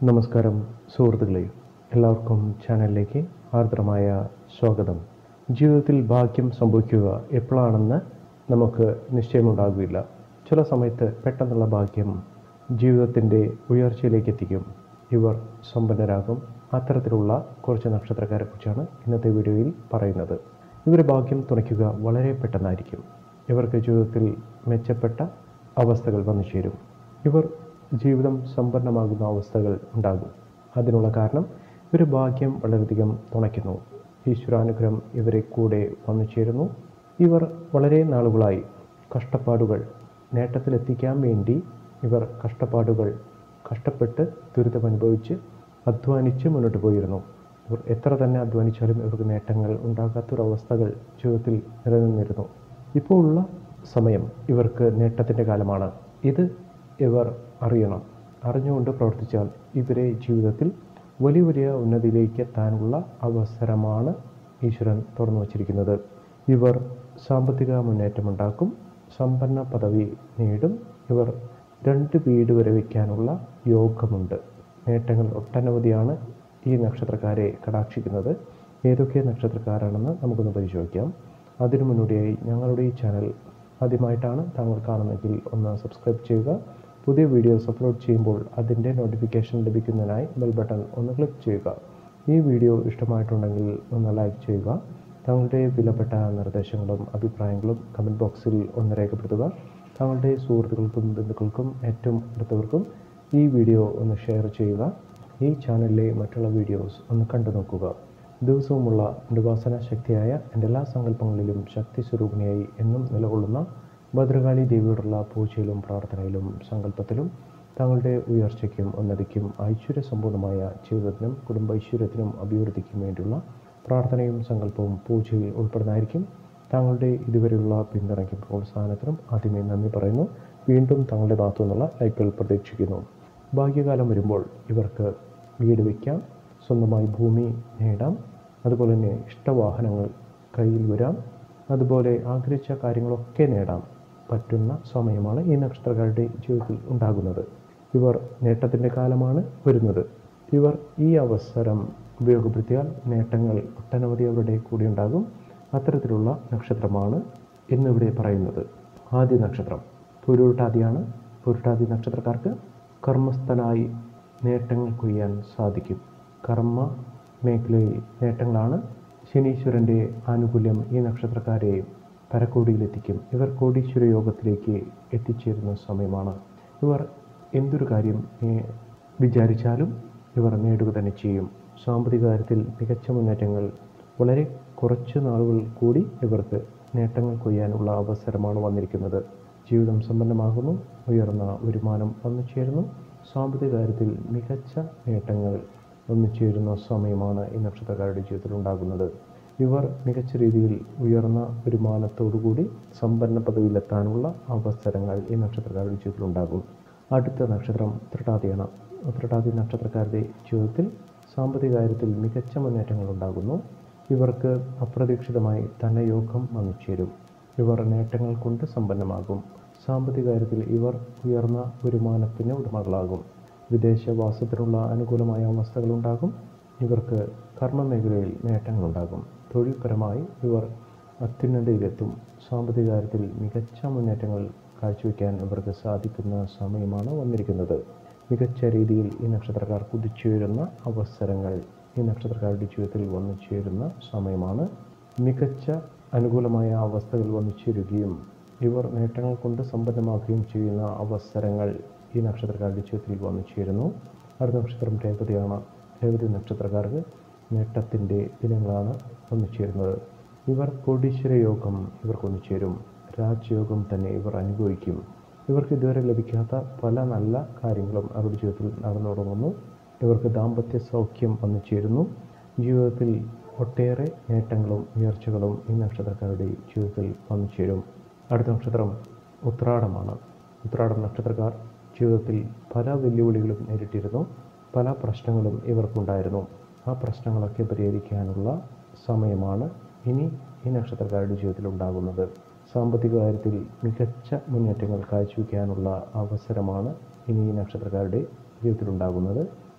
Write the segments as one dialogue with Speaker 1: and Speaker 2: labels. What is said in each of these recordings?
Speaker 1: നമസ്കാരം സുഹൃത്തുക്കളെ എല്ലാവർക്കും ചാനലിലേക്ക് ആർദ്രമായ സ്വാഗതം ജീവിതത്തിൽ ഭാഗ്യം സംഭവിക്കുക എപ്പോഴാണെന്ന് നമുക്ക് നിശ്ചയമുണ്ടാകില്ല ചില സമയത്ത് പെട്ടെന്നുള്ള ഭാഗ്യം ജീവിതത്തിൻ്റെ ഉയർച്ചയിലേക്ക് എത്തിക്കും ഇവർ സമ്പന്നരാകും അത്തരത്തിലുള്ള കുറച്ച് നക്ഷത്രക്കാരെ കുറിച്ചാണ് ഇന്നത്തെ വീഡിയോയിൽ പറയുന്നത് ഇവർ ഭാഗ്യം തുണയ്ക്കുക വളരെ പെട്ടെന്നായിരിക്കും ഇവർക്ക് ജീവിതത്തിൽ മെച്ചപ്പെട്ട അവസ്ഥകൾ വന്നു ചേരും ഇവർ ജീവിതം സമ്പന്നമാകുന്ന അവസ്ഥകൾ ഉണ്ടാകും അതിനുള്ള കാരണം ഒരു ഭാഗ്യം വളരെയധികം തുണയ്ക്കുന്നു ഈശ്വരാനുഗ്രഹം ഇവരെ കൂടെ വന്നു ചേരുന്നു ഇവർ വളരെ നാളുകളായി കഷ്ടപ്പാടുകൾ നേട്ടത്തിലെത്തിക്കാൻ വേണ്ടി ഇവർ കഷ്ടപ്പാടുകൾ കഷ്ടപ്പെട്ട് ദുരിതമനുഭവിച്ച് അധ്വാനിച്ച് മുന്നോട്ട് പോയിരുന്നു ഇവർ എത്ര തന്നെ അധ്വാനിച്ചാലും ഇവർക്ക് നേട്ടങ്ങൾ ഉണ്ടാകാത്തൊരവസ്ഥകൾ ജീവിതത്തിൽ നിലനിന്നിരുന്നു ഇപ്പോൾ ഉള്ള സമയം ഇവർക്ക് നേട്ടത്തിൻ്റെ കാലമാണ് ഇത് ഇവർ അറിയണം അറിഞ്ഞുകൊണ്ട് പ്രവർത്തിച്ചാൽ ഇവരെ ജീവിതത്തിൽ വലിയ വലിയ ഉന്നതിയിലേക്ക് എത്താനുള്ള അവസരമാണ് ഈശ്വരൻ തുറന്നു വച്ചിരിക്കുന്നത് ഇവർ സാമ്പത്തിക മുന്നേറ്റമുണ്ടാക്കും സമ്പന്ന പദവി നേടും ഇവർ രണ്ട് വീട് വരെ വയ്ക്കാനുള്ള യോഗമുണ്ട് നേട്ടങ്ങൾ ഒട്ടനവധിയാണ് ഈ നക്ഷത്രക്കാരെ കടാക്ഷിക്കുന്നത് ഏതൊക്കെ നക്ഷത്രക്കാരാണെന്ന് നമുക്കൊന്ന് പരിശോധിക്കാം അതിനു മുന്നോടിയായി ഞങ്ങളുടെ ഈ ചാനൽ ആദ്യമായിട്ടാണ് താങ്കൾ കാണുന്നതെങ്കിൽ ഒന്ന് സബ്സ്ക്രൈബ് ചെയ്യുക പുതിയ വീഡിയോസ് അപ്ലോഡ് ചെയ്യുമ്പോൾ അതിൻ്റെ നോട്ടിഫിക്കേഷൻ ലഭിക്കുന്നതിനായി ബെൽ ബട്ടൺ ഒന്ന് ക്ലിക്ക് ചെയ്യുക ഈ വീഡിയോ ഇഷ്ടമായിട്ടുണ്ടെങ്കിൽ ഒന്ന് ലൈക്ക് ചെയ്യുക താങ്കളുടെ വിലപ്പെട്ട നിർദ്ദേശങ്ങളും അഭിപ്രായങ്ങളും കമൻറ്റ് ബോക്സിൽ ഒന്ന് രേഖപ്പെടുത്തുക താങ്കളുടെ സുഹൃത്തുക്കൾക്കും ബന്ധുക്കൾക്കും ഏറ്റവും അടുത്തവർക്കും ഈ വീഡിയോ ഒന്ന് ഷെയർ ചെയ്യുക ഈ ചാനലിലെ മറ്റുള്ള വീഡിയോസ് ഒന്ന് കണ്ടു നോക്കുക ദിവസവുമുള്ള ഉപാസന ശക്തിയായ എൻ്റെ എല്ലാ സങ്കല്പങ്ങളിലും ശക്തി സ്വരൂപിണിയായി എന്നും നിലകൊള്ളുന്ന ഭദ്രകാളി ദേവിയോടുള്ള പൂജയിലും പ്രാർത്ഥനയിലും സങ്കല്പത്തിലും തങ്ങളുടെ ഉയർച്ചയ്ക്കും ഉന്നതിക്കും ഐശ്വര്യസമ്പൂർണമായ ജീവിതത്തിനും കുടുംബ ഐശ്വര്യത്തിനും അഭിവൃദ്ധിക്കും വേണ്ടിയുള്ള പ്രാർത്ഥനയും സങ്കല്പവും പൂജയിൽ ഉൾപ്പെടുന്നതായിരിക്കും താങ്കളുടെ ഇതുവരെയുള്ള പിന്തുണയ്ക്കും പ്രോത്സാഹനത്തിനും ആദ്യമേ നന്ദി പറയുന്നു വീണ്ടും തങ്ങളുടെ ഭാഗത്തു നിന്നുള്ള ലൈക്കുകൾ പ്രതീക്ഷിക്കുന്നു ഭാഗ്യകാലം വരുമ്പോൾ ഇവർക്ക് വീട് വയ്ക്കാം സ്വന്തമായി ഭൂമി നേടാം അതുപോലെ തന്നെ ഇഷ്ടവാഹനങ്ങൾ കയ്യിൽ വരാം അതുപോലെ ആഗ്രഹിച്ച കാര്യങ്ങളൊക്കെ നേടാം പറ്റുന്ന സമയമാണ് ഈ നക്ഷത്രക്കാരുടെ ജീവിതത്തിൽ ഉണ്ടാകുന്നത് ഇവർ നേട്ടത്തിൻ്റെ കാലമാണ് വരുന്നത് ഇവർ ഈ അവസരം ഉപയോഗപ്പെടുത്തിയാൽ നേട്ടങ്ങൾ ഒട്ടനവധി അവരുടെ കൂടെ ഉണ്ടാകും അത്തരത്തിലുള്ള നക്ഷത്രമാണ് എന്നിവിടെ പറയുന്നത് ആദ്യ നക്ഷത്രം പുരുട്ടാതിയാണ് പുരുട്ടാതി നക്ഷത്രക്കാർക്ക് കർമ്മസ്ഥനായി നേട്ടങ്ങൾ കൊയ്യാൻ സാധിക്കും കർമ്മ മേഖലയിൽ നേട്ടങ്ങളാണ് ശനീശ്വരൻ്റെ ആനുകൂല്യം ഈ നക്ഷത്രക്കാരെ പരക്കോടിയിലെത്തിക്കും ഇവർ കോടീശ്വര യോഗത്തിലേക്ക് എത്തിച്ചേരുന്ന സമയമാണ് ഇവർ എന്തൊരു കാര്യം ഏ- വിചാരിച്ചാലും ഇവർ നേടുക തന്നെ ചെയ്യും സാമ്പത്തിക കാര്യത്തിൽ മികച്ച മുന്നേറ്റങ്ങൾ വളരെ കുറച്ച് നാളുകൾ കൂടി ഇവർക്ക് നേട്ടങ്ങൾ കൊയ്യാനുള്ള അവസരമാണ് വന്നിരിക്കുന്നത് ജീവിതം സമ്പന്നമാകുന്നു ഉയർന്ന വരുമാനം വന്നു ചേരുന്നു സാമ്പത്തിക കാര്യത്തിൽ മികച്ച നേട്ടങ്ങൾ വന്നു ചേരുന്ന സമയമാണ് ഈ നക്ഷത്രക്കാരുടെ ജീവിതത്തിൽ ഉണ്ടാകുന്നത് ഇവർ മികച്ച രീതിയിൽ ഉയർന്ന വരുമാനത്തോടുകൂടി സമ്പന്ന പദവിയിലെത്താനുള്ള അവസരങ്ങൾ ഈ നക്ഷത്രക്കാരുടെ ജീവിതത്തിൽ ഉണ്ടാകും അടുത്ത നക്ഷത്രം തൃട്ടാതിയാണ് തൃട്ടാതി നക്ഷത്രക്കാരുടെ ജീവിതത്തിൽ സാമ്പത്തിക കാര്യത്തിൽ മികച്ച മുന്നേറ്റങ്ങൾ ഉണ്ടാകുന്നു ഇവർക്ക് അപ്രതീക്ഷിതമായി ധനയോഗം വന്നു ചേരും ഇവർ നേട്ടങ്ങൾ കൊണ്ട് സമ്പന്നമാകും സാമ്പത്തിക കാര്യത്തിൽ ഇവർ ഉയർന്ന വരുമാനത്തിന് ഉടമകളാകും വിദേശവാസത്തിനുള്ള അനുകൂലമായ അവസ്ഥകളുണ്ടാകും ഇവർക്ക് കർമ്മ മേഖലയിൽ നേട്ടങ്ങളുണ്ടാകും തൊഴിൽപരമായി ഇവർ അത്യുന്നതയിലെത്തും സാമ്പത്തിക കാര്യത്തിൽ മികച്ച മുന്നേറ്റങ്ങൾ കാഴ്ചവെക്കാൻ ഇവർക്ക് സാധിക്കുന്ന സമയമാണ് വന്നിരിക്കുന്നത് മികച്ച രീതിയിൽ ഈ നക്ഷത്രക്കാർ കുതിച്ചുയരുന്ന അവസരങ്ങൾ ഈ നക്ഷത്രക്കാരുടെ ജീവിതത്തിൽ വന്നു ചേരുന്ന സമയമാണ് മികച്ച അനുകൂലമായ അവസ്ഥകൾ വന്നു ചേരുകയും ഇവർ നേട്ടങ്ങൾ കൊണ്ട് സമ്പന്നമാക്കുകയും ചെയ്യുന്ന അവസരങ്ങൾ ഈ നക്ഷത്രക്കാരുടെ ജീവിതത്തിൽ വന്നു ചേരുന്നു അടുത്ത നക്ഷത്രം രേവതിയാണ് രേവതി നക്ഷത്രക്കാർക്ക് നേട്ടത്തിൻ്റെ ദിനങ്ങളാണ് വന്നു ചേരുന്നത് ഇവർ കോടീശ്വര യോഗം ഇവർക്ക് വന്നു ചേരും രാജയോഗം തന്നെ ഇവർ അനുഭവിക്കും ഇവർക്ക് ഇതുവരെ ലഭിക്കാത്ത പല നല്ല കാര്യങ്ങളും അവരുടെ ജീവിതത്തിൽ നടന്നു തുടങ്ങുന്നു ഇവർക്ക് ദാമ്പത്യ സൗഖ്യം വന്നു ചേരുന്നു ജീവിതത്തിൽ ഒട്ടേറെ നേട്ടങ്ങളും ഉയർച്ചകളും ഈ നക്ഷത്രക്കാരുടെ ജീവിതത്തിൽ വന്നു ചേരും അടുത്ത നക്ഷത്രം ഉത്രാടമാണ് ഉത്രാടം നക്ഷത്രക്കാർ ജീവിതത്തിൽ പല വെല്ലുവിളികളും നേരിട്ടിരുന്നു പല പ്രശ്നങ്ങളും ഇവർക്കുണ്ടായിരുന്നു ആ പ്രശ്നങ്ങളൊക്കെ പരിഹരിക്കാനുള്ള സമയമാണ് ഇനി ഈ നക്ഷത്രക്കാരുടെ ജീവിതത്തിൽ ഉണ്ടാകുന്നത് സാമ്പത്തിക കാര്യത്തിൽ മികച്ച മുന്നേറ്റങ്ങൾ കാഴ്ചവെക്കാനുള്ള അവസരമാണ് ഇനി ഈ നക്ഷത്രക്കാരുടെ ജീവിതത്തിലുണ്ടാകുന്നത്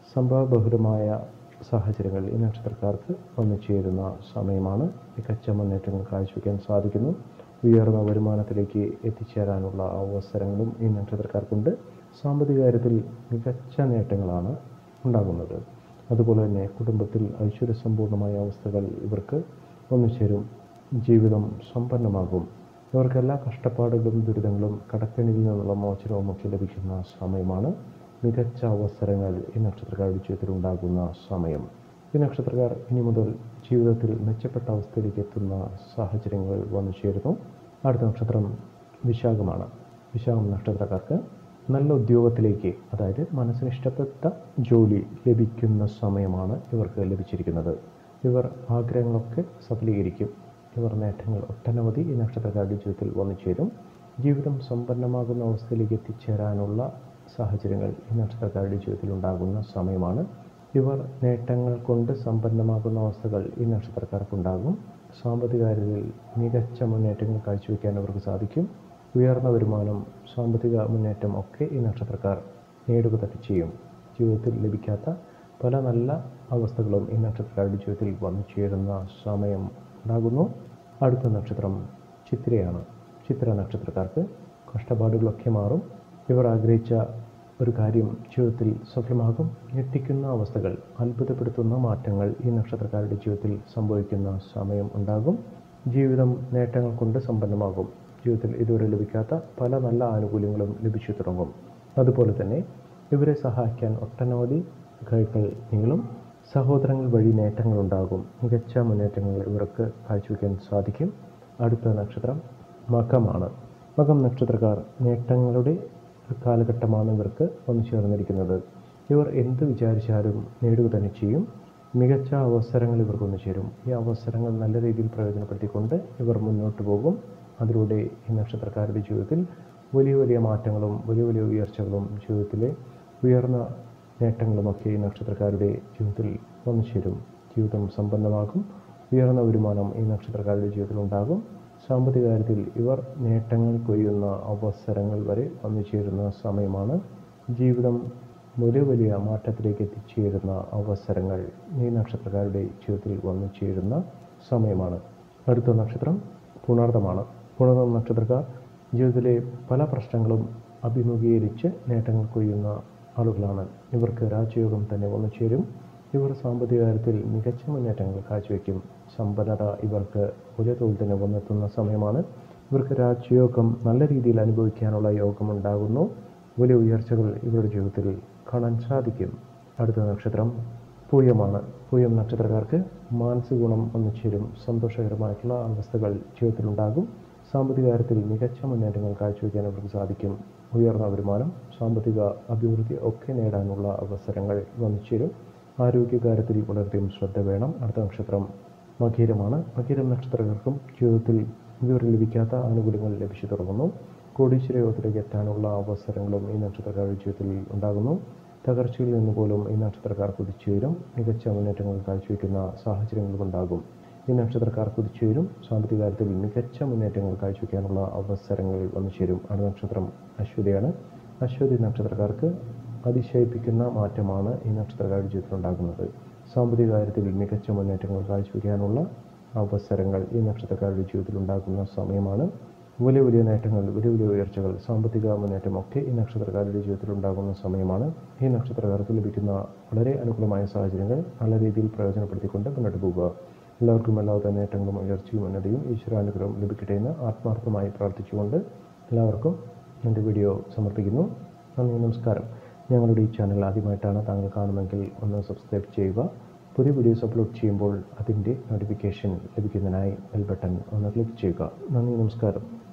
Speaker 1: സംഭവബഹുലമായ സാഹചര്യങ്ങൾ ഈ നക്ഷത്രക്കാർക്ക് വന്നു ചേരുന്ന സമയമാണ് മികച്ച മുന്നേറ്റങ്ങൾ കാഴ്ചവെക്കാൻ സാധിക്കുന്നു ഉയർന്ന വരുമാനത്തിലേക്ക് എത്തിച്ചേരാനുള്ള അവസരങ്ങളും ഈ നക്ഷത്രക്കാർക്കുണ്ട് സാമ്പത്തിക കാര്യത്തിൽ മികച്ച നേട്ടങ്ങളാണ് ഉണ്ടാകുന്നത് അതുപോലെ തന്നെ കുടുംബത്തിൽ ഐശ്വര്യസമ്പൂർണമായ അവസ്ഥകൾ ഇവർക്ക് വന്നു ചേരും ജീവിതം സമ്പന്നമാകും ഇവർക്ക് എല്ലാ കഷ്ടപ്പാടുകളും ദുരിതങ്ങളും കടക്കണിയിൽ നിന്നുള്ള മോചനവും ഒക്കെ ലഭിക്കുന്ന സമയമാണ് മികച്ച അവസരങ്ങൾ ഈ നക്ഷത്രക്കാരുടെ ജീവിതത്തിൽ ഉണ്ടാകുന്ന സമയം ഈ നക്ഷത്രക്കാർ ഇനി മുതൽ ജീവിതത്തിൽ മെച്ചപ്പെട്ട അവസ്ഥയിലേക്ക് എത്തുന്ന സാഹചര്യങ്ങൾ വന്നു ചേരുന്നു അടുത്ത നക്ഷത്രം വിശാഖമാണ് വിശാഖം നക്ഷത്രക്കാർക്ക് നല്ല ഉദ്യോഗത്തിലേക്ക് അതായത് മനസ്സിന് ഇഷ്ടപ്പെട്ട ജോലി ലഭിക്കുന്ന സമയമാണ് ഇവർക്ക് ലഭിച്ചിരിക്കുന്നത് ഇവർ ആഗ്രഹങ്ങളൊക്കെ സഫലീകരിക്കും ഇവർ നേട്ടങ്ങൾ ഒട്ടനവധി ഈ നക്ഷത്രക്കാരുടെ ജീവിതത്തിൽ വന്നു ചേരും ജീവിതം സമ്പന്നമാകുന്ന അവസ്ഥയിലേക്ക് എത്തിച്ചേരാനുള്ള സാഹചര്യങ്ങൾ ഈ നക്ഷത്രക്കാരുടെ ജീവിതത്തിൽ ഉണ്ടാകുന്ന സമയമാണ് ഇവർ നേട്ടങ്ങൾ കൊണ്ട് സമ്പന്നമാകുന്ന അവസ്ഥകൾ ഈ നക്ഷത്രക്കാർക്കുണ്ടാകും സാമ്പത്തിക കാര്യത്തിൽ മികച്ച മുന്നേറ്റങ്ങൾ കാഴ്ചവെക്കാൻ അവർക്ക് സാധിക്കും ഉയർന്ന വരുമാനം സാമ്പത്തിക മുന്നേറ്റം ഒക്കെ ഈ നക്ഷത്രക്കാർ നേടുക തന്നെ ചെയ്യും ജീവിതത്തിൽ ലഭിക്കാത്ത പല നല്ല അവസ്ഥകളും ഈ നക്ഷത്രക്കാരുടെ ജീവിതത്തിൽ വന്നു ചേരുന്ന സമയം ഉണ്ടാകുന്നു അടുത്ത നക്ഷത്രം ചിത്രയാണ് ചിത്ര നക്ഷത്രക്കാർക്ക് കഷ്ടപ്പാടുകളൊക്കെ മാറും ഇവർ ആഗ്രഹിച്ച ഒരു കാര്യം ജീവിതത്തിൽ സഫലമാകും ഞെട്ടിക്കുന്ന അവസ്ഥകൾ അത്ഭുതപ്പെടുത്തുന്ന മാറ്റങ്ങൾ ഈ നക്ഷത്രക്കാരുടെ ജീവിതത്തിൽ സംഭവിക്കുന്ന സമയം ഉണ്ടാകും ജീവിതം നേട്ടങ്ങൾ കൊണ്ട് സമ്പന്നമാകും ജീവിതത്തിൽ ഇതുവരെ ലഭിക്കാത്ത പല നല്ല ആനുകൂല്യങ്ങളും ലഭിച്ചു തുടങ്ങും അതുപോലെ തന്നെ ഇവരെ സഹായിക്കാൻ ഒട്ടനവധി കൈകൾ നീളും സഹോദരങ്ങൾ വഴി നേട്ടങ്ങൾ ഉണ്ടാകും മികച്ച മുന്നേറ്റങ്ങൾ ഇവർക്ക് കാഴ്ചവെക്കാൻ സാധിക്കും അടുത്ത നക്ഷത്രം മകമാണ് മകം നക്ഷത്രക്കാർ നേട്ടങ്ങളുടെ ഒരു കാലഘട്ടമാണ് ഇവർക്ക് വന്നു ചേർന്നിരിക്കുന്നത് ഇവർ എന്ത് വിചാരിച്ചാലും നേടുക തന്നെ ചെയ്യും മികച്ച അവസരങ്ങൾ ഇവർക്ക് വന്നു ചേരും ഈ അവസരങ്ങൾ നല്ല രീതിയിൽ പ്രയോജനപ്പെടുത്തിക്കൊണ്ട് ഇവർ മുന്നോട്ട് പോകും അതിലൂടെ ഈ നക്ഷത്രക്കാരുടെ ജീവിതത്തിൽ വലിയ വലിയ മാറ്റങ്ങളും വലിയ വലിയ ഉയർച്ചകളും ജീവിതത്തിലെ ഉയർന്ന നേട്ടങ്ങളുമൊക്കെ ഈ നക്ഷത്രക്കാരുടെ ജീവിതത്തിൽ വന്നു ചേരും ജീവിതം സമ്പന്നമാകും ഉയർന്ന വരുമാനം ഈ നക്ഷത്രക്കാരുടെ ജീവിതത്തിൽ ഉണ്ടാകും സാമ്പത്തിക കാര്യത്തിൽ ഇവർ നേട്ടങ്ങൾ കൊയ്യുന്ന അവസരങ്ങൾ വരെ വന്നു ചേരുന്ന സമയമാണ് ജീവിതം വലിയ വലിയ മാറ്റത്തിലേക്ക് എത്തിച്ചേരുന്ന അവസരങ്ങൾ ഈ നക്ഷത്രക്കാരുടെ ജീവിതത്തിൽ വന്നു ചേരുന്ന സമയമാണ് അടുത്ത നക്ഷത്രം പുണർദമാണ് പുണർദം നക്ഷത്രക്കാർ ജീവിതത്തിലെ പല പ്രശ്നങ്ങളും അഭിമുഖീകരിച്ച് നേട്ടങ്ങൾ കൊയ്യുന്ന ആളുകളാണ് ഇവർക്ക് രാജയോഗം തന്നെ വന്നു ചേരും ഇവർ സാമ്പത്തിക കാര്യത്തിൽ മികച്ച മുന്നേറ്റങ്ങൾ കാഴ്ചവെക്കും സമ്പന്നത ഇവർക്ക് വലിയ തോതിൽ തന്നെ വന്നെത്തുന്ന സമയമാണ് ഇവർക്ക് രാജയോഗം നല്ല രീതിയിൽ അനുഭവിക്കാനുള്ള യോഗം ഉണ്ടാകുന്നു വലിയ ഉയർച്ചകൾ ഇവരുടെ ജീവിതത്തിൽ കാണാൻ സാധിക്കും അടുത്ത നക്ഷത്രം പൂയമാണ് പൂയം നക്ഷത്രക്കാർക്ക് മാനസിക ഗുണം വന്നു ചേരും സന്തോഷകരമായിട്ടുള്ള അവസ്ഥകൾ ജീവിതത്തിലുണ്ടാകും സാമ്പത്തിക കാര്യത്തിൽ മികച്ച മുന്നേറ്റങ്ങൾ കാഴ്ചവെക്കാൻ അവർക്ക് സാധിക്കും ഉയർന്ന വരുമാനം സാമ്പത്തിക അഭിവൃദ്ധി ഒക്കെ നേടാനുള്ള അവസരങ്ങൾ വന്നു ചേരും ആരോഗ്യകാര്യത്തിൽ വളരെയധികം ശ്രദ്ധ വേണം അടുത്ത നക്ഷത്രം മകീരമാണ് മകീരം നക്ഷത്രക്കാർക്കും ജീവിതത്തിൽ ഇതുവരെ ലഭിക്കാത്ത ആനുകൂല്യങ്ങൾ ലഭിച്ചു തുടങ്ങുന്നു കോടീശ്വര യോഗത്തിലേക്ക് എത്താനുള്ള അവസരങ്ങളും ഈ നക്ഷത്രക്കാരുടെ ജീവിതത്തിൽ ഉണ്ടാകുന്നു തകർച്ചയിൽ നിന്ന് പോലും ഈ നക്ഷത്രക്കാർ കുതിച്ചുയരും മികച്ച മുന്നേറ്റങ്ങൾ കാഴ്ചവെക്കുന്ന സാഹചര്യങ്ങളുണ്ടാകും ഈ നക്ഷത്രക്കാർ കുതിച്ചുയരും സാമ്പത്തിക കാര്യത്തിൽ മികച്ച മുന്നേറ്റങ്ങൾ കാഴ്ചവെക്കാനുള്ള അവസരങ്ങൾ വന്നു ചേരും അടുത്ത നക്ഷത്രം അശ്വതിയാണ് അശ്വതി നക്ഷത്രക്കാർക്ക് അതിശയിപ്പിക്കുന്ന മാറ്റമാണ് ഈ നക്ഷത്രക്കാരുടെ ജീവിതത്തിൽ ഉണ്ടാകുന്നത് സാമ്പത്തിക കാര്യത്തിൽ മികച്ച മുന്നേറ്റങ്ങൾ കാഴ്ചവെക്കാനുള്ള അവസരങ്ങൾ ഈ നക്ഷത്രക്കാരുടെ ജീവിതത്തിൽ ഉണ്ടാകുന്ന സമയമാണ് വലിയ വലിയ നേട്ടങ്ങൾ വലിയ വലിയ ഉയർച്ചകൾ സാമ്പത്തിക മുന്നേറ്റം ഒക്കെ ഈ നക്ഷത്രക്കാരുടെ ജീവിതത്തിൽ ഉണ്ടാകുന്ന സമയമാണ് ഈ നക്ഷത്രക്കാർക്ക് ലഭിക്കുന്ന വളരെ അനുകൂലമായ സാഹചര്യങ്ങൾ നല്ല രീതിയിൽ പ്രയോജനപ്പെടുത്തിക്കൊണ്ട് മുന്നോട്ട് പോകുക എല്ലാവർക്കും എല്ലാവിധ നേട്ടങ്ങളും ഉയർച്ചയും ഉന്നതിയും ഈശ്വരാനുഗ്രഹം ലഭിക്കട്ടെ എന്ന് ആത്മാർത്ഥമായി പ്രാർത്ഥിച്ചുകൊണ്ട് എല്ലാവർക്കും എൻ്റെ വീഡിയോ സമർപ്പിക്കുന്നു നന്ദി നമസ്കാരം ഞങ്ങളുടെ ഈ ചാനൽ ആദ്യമായിട്ടാണ് താങ്കൾ കാണുമെങ്കിൽ ഒന്ന് സബ്സ്ക്രൈബ് ചെയ്യുക പുതിയ വീഡിയോസ് അപ്ലോഡ് ചെയ്യുമ്പോൾ അതിൻ്റെ നോട്ടിഫിക്കേഷൻ ലഭിക്കുന്നതിനായി ബെൽ ബട്ടൺ ഒന്ന് ക്ലിക്ക് ചെയ്യുക നന്ദി നമസ്കാരം